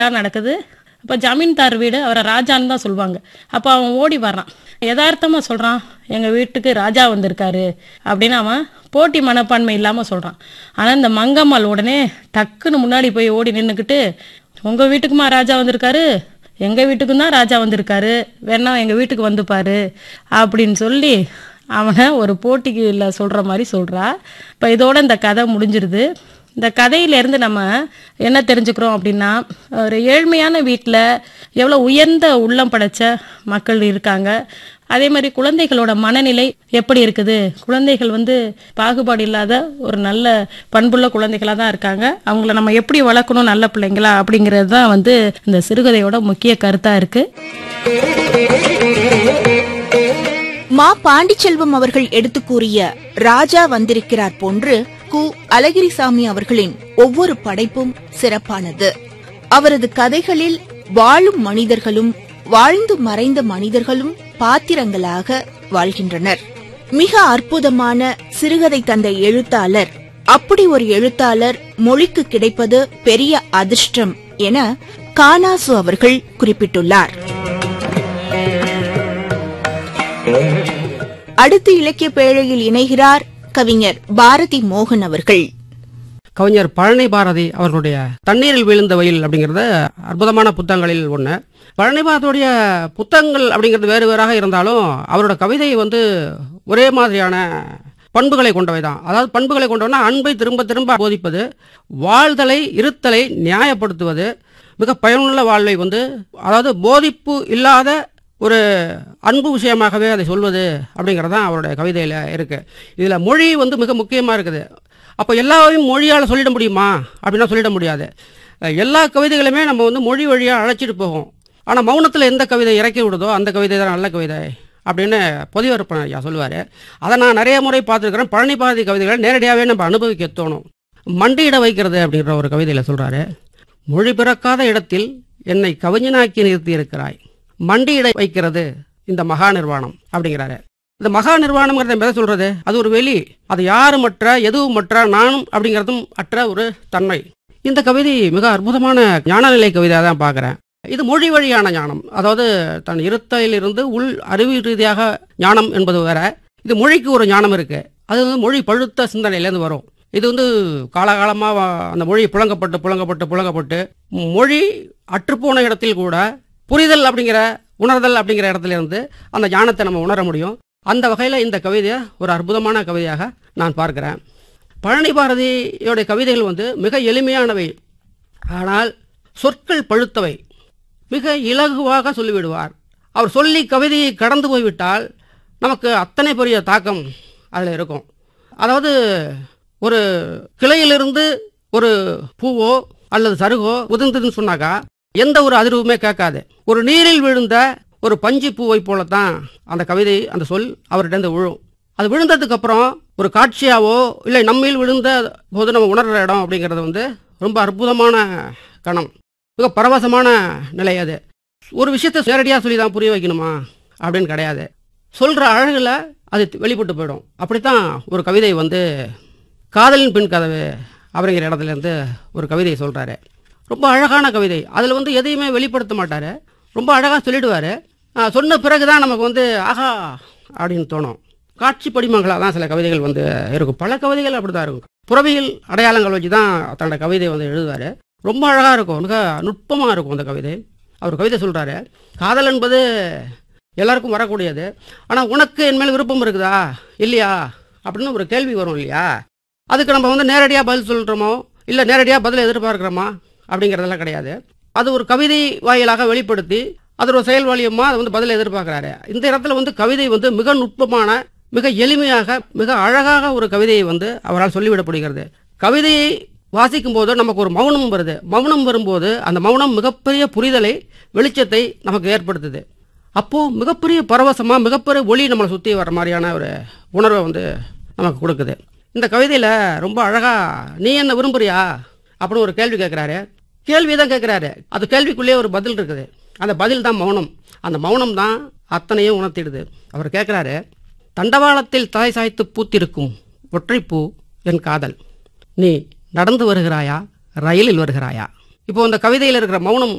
நடக்குது அப்போ ஜமீன்தார் வீடு அவரை ராஜான்னு தான் சொல்லுவாங்க அப்போ அவன் ஓடி வர்றான் யதார்த்தமாக சொல்கிறான் எங்கள் வீட்டுக்கு ராஜா வந்திருக்காரு அப்படின்னு அவன் போட்டி மனப்பான்மை இல்லாமல் சொல்கிறான் ஆனால் இந்த மங்கம்மாள் உடனே டக்குன்னு முன்னாடி போய் ஓடி நின்றுக்கிட்டு உங்கள் வீட்டுக்குமா ராஜா வந்திருக்காரு எங்கள் வீட்டுக்கும் தான் ராஜா வந்திருக்காரு வேணா எங்கள் வீட்டுக்கு வந்துப்பாரு அப்படின்னு சொல்லி அவனை ஒரு போட்டிக்கு இல்லை சொல்கிற மாதிரி சொல்கிறா இப்போ இதோட இந்த கதை முடிஞ்சிருது இந்த கதையிலேருந்து நம்ம என்ன தெரிஞ்சுக்கிறோம் அப்படின்னா ஒரு ஏழ்மையான வீட்டில் எவ்வளோ உயர்ந்த உள்ளம் படைச்ச மக்கள் இருக்காங்க அதே மாதிரி குழந்தைகளோட மனநிலை எப்படி இருக்குது குழந்தைகள் வந்து பாகுபாடு இல்லாத ஒரு நல்ல பண்புள்ள குழந்தைகளாக தான் இருக்காங்க அவங்கள நம்ம எப்படி வளர்க்கணும் நல்ல பிள்ளைங்களா அப்படிங்கிறது தான் வந்து இந்த சிறுகதையோட முக்கிய கருத்தாக இருக்குது மா பாண்டிச்செல்வம் அவர்கள் எடுத்து கூறிய ராஜா வந்திருக்கிறார் போன்று கு அழகிரிசாமி அவர்களின் ஒவ்வொரு படைப்பும் சிறப்பானது அவரது கதைகளில் வாழும் மனிதர்களும் வாழ்ந்து மறைந்த மனிதர்களும் பாத்திரங்களாக வாழ்கின்றனர் மிக அற்புதமான சிறுகதை தந்த எழுத்தாளர் அப்படி ஒரு எழுத்தாளர் மொழிக்கு கிடைப்பது பெரிய அதிர்ஷ்டம் என கானாசு அவர்கள் குறிப்பிட்டுள்ளார் அடுத்து இலக்கிய பேழையில் இணைகிறார் கவிஞர் பாரதி மோகன் அவர்கள் கவிஞர் பழனி பாரதி அவர்களுடைய தண்ணீரில் விழுந்த வயல் அப்படிங்கிறது அற்புதமான புத்தகங்களில் ஒன்று பழனி பாரதியுடைய புத்தகங்கள் அப்படிங்கிறது வேறு வேறாக இருந்தாலும் அவரோட கவிதை வந்து ஒரே மாதிரியான பண்புகளை கொண்டவை தான் அதாவது பண்புகளை கொண்டவனா அன்பை திரும்ப திரும்ப போதிப்பது வாழ்தலை இருத்தலை நியாயப்படுத்துவது மிக பயனுள்ள வாழ்வை வந்து அதாவது போதிப்பு இல்லாத ஒரு அன்பு விஷயமாகவே அதை சொல்வது அப்படிங்கிறது தான் அவருடைய கவிதையில் இருக்குது இதில் மொழி வந்து மிக முக்கியமாக இருக்குது அப்போ எல்லாரையும் மொழியால் சொல்லிட முடியுமா அப்படின்னா சொல்லிட முடியாது அஹ் எல்லா கவிதைகளுமே நம்ம வந்து மொழி வழியாக அழைச்சிட்டு போகும் ஆனால் மௌனத்தில் எந்த கவிதை இறக்கி விடுதோ அந்த கவிதை தான் நல்ல கவிதை அப்படின்னு பொதுவரப்பன் ஐயா சொல்லுவார் அதை நான் நிறைய முறை பார்த்துருக்கிறேன் பழனி பாரதி கவிதைகளை நேரடியாகவே நம்ம அனுபவிக்க தோணும் மண்டியிட வைக்கிறது அப்படின்ற ஒரு கவிதையில் சொல்கிறாரு மொழி பிறக்காத இடத்தில் என்னை கவிஞனாக்கி நிறுத்தி இருக்கிறாய் மண்டியிட வைக்கிறது இந்த மகா நிர்வாணம் அப்படிங்கிறாரு இந்த மகா நிர்வாணம்ங்கிறத எதை சொல்றது அது ஒரு வெளி அது யாருமற்ற எதுவுமற்ற நானும் அப்படிங்கிறதும் அற்ற ஒரு தன்மை இந்த கவிதை மிக அற்புதமான ஞானநிலை கவிதையாக தான் பார்க்குறேன் இது மொழி வழியான ஞானம் அதாவது தன் இருத்தையிலிருந்து உள் அறிவு ரீதியாக ஞானம் என்பது வேற இது மொழிக்கு ஒரு ஞானம் இருக்கு அது வந்து மொழி பழுத்த சிந்தனையிலேருந்து வரும் இது வந்து காலகாலமாக அந்த மொழி புழங்கப்பட்டு புழங்கப்பட்டு புழங்கப்பட்டு மொழி அற்றுப்போன இடத்தில் கூட புரிதல் அப்படிங்கிற உணர்தல் அப்படிங்கிற இடத்துல இருந்து அந்த ஞானத்தை நம்ம உணர முடியும் அந்த வகையில் இந்த கவிதையை ஒரு அற்புதமான கவிதையாக நான் பார்க்கிறேன் பழனி பாரதியோடைய கவிதைகள் வந்து மிக எளிமையானவை ஆனால் சொற்கள் பழுத்தவை மிக இலகுவாக சொல்லிவிடுவார் அவர் சொல்லி கவிதையை கடந்து போய்விட்டால் நமக்கு அத்தனை பெரிய தாக்கம் அதில் இருக்கும் அதாவது ஒரு கிளையிலிருந்து ஒரு பூவோ அல்லது சருகோ உதிர்ந்ததுன்னு சொன்னாக்கா எந்த ஒரு அதிர்வுமே கேட்காது ஒரு நீரில் விழுந்த ஒரு பஞ்சு பூவை போலத்தான் அந்த கவிதை அந்த சொல் அவர்கிட்ட விழும் அது விழுந்ததுக்கு அப்புறம் ஒரு காட்சியாவோ இல்லை நம்மில் விழுந்த போது நம்ம உணர்ற இடம் அப்படிங்கிறது வந்து ரொம்ப அற்புதமான கணம் மிக பரவசமான நிலை அது ஒரு விஷயத்தை நேரடியாக சொல்லி தான் புரிய வைக்கணுமா அப்படின்னு கிடையாது சொல்கிற அழகில் அது வெளிப்பட்டு போயிடும் அப்படித்தான் ஒரு கவிதை வந்து காதலின் பின் கதவு அப்படிங்கிற இடத்துல இருந்து ஒரு கவிதையை சொல்கிறாரு ரொம்ப அழகான கவிதை அதில் வந்து எதையுமே வெளிப்படுத்த மாட்டார் ரொம்ப அழகாக சொல்லிடுவார் சொன்ன பிறகு தான் நமக்கு வந்து ஆஹா அப்படின்னு தோணும் காட்சி படிமங்களாக தான் சில கவிதைகள் வந்து இருக்கும் பல கவிதைகள் அப்படி தான் இருக்கும் புறவியல் அடையாளங்கள் வச்சு தான் தன்னோட கவிதை வந்து எழுதுவார் ரொம்ப அழகாக இருக்கும் மிக நுட்பமாக இருக்கும் அந்த கவிதை அவர் கவிதை சொல்கிறாரு காதல் என்பது எல்லாருக்கும் வரக்கூடியது ஆனால் உனக்கு என் மேல் விருப்பம் இருக்குதா இல்லையா அப்படின்னு ஒரு கேள்வி வரும் இல்லையா அதுக்கு நம்ம வந்து நேரடியாக பதில் சொல்கிறோமோ இல்லை நேரடியாக பதில் எதிர்பார்க்குறோமா அப்படிங்கிறதெல்லாம் கிடையாது அது ஒரு கவிதை வாயிலாக வெளிப்படுத்தி அது ஒரு செயல் வழியமாக அதை வந்து பதில் எதிர்பார்க்குறாரு இந்த இடத்துல வந்து கவிதை வந்து மிக நுட்பமான மிக எளிமையாக மிக அழகாக ஒரு கவிதையை வந்து அவரால் சொல்லிவிடப்படுகிறது கவிதையை வாசிக்கும் போது நமக்கு ஒரு மௌனம் வருது மௌனம் வரும்போது அந்த மௌனம் மிகப்பெரிய புரிதலை வெளிச்சத்தை நமக்கு ஏற்படுத்துது அப்போது மிகப்பெரிய பரவசமாக மிகப்பெரிய ஒளி நம்மளை சுற்றி வர மாதிரியான ஒரு உணர்வை வந்து நமக்கு கொடுக்குது இந்த கவிதையில் ரொம்ப அழகாக நீ என்ன விரும்புறியா அப்படின்னு ஒரு கேள்வி கேட்குறாரு கேள்வி தான் கேட்குறாரு அது கேள்விக்குள்ளேயே ஒரு பதில் இருக்குது அந்த பதில் தான் மௌனம் அந்த மௌனம் தான் அத்தனையும் உணர்த்திடுது அவர் கேட்குறாரு தண்டவாளத்தில் தலை சாய்த்து பூத்திருக்கும் ஒற்றைப்பூ என் காதல் நீ நடந்து வருகிறாயா ரயிலில் வருகிறாயா இப்போ இந்த கவிதையில் இருக்கிற மௌனம்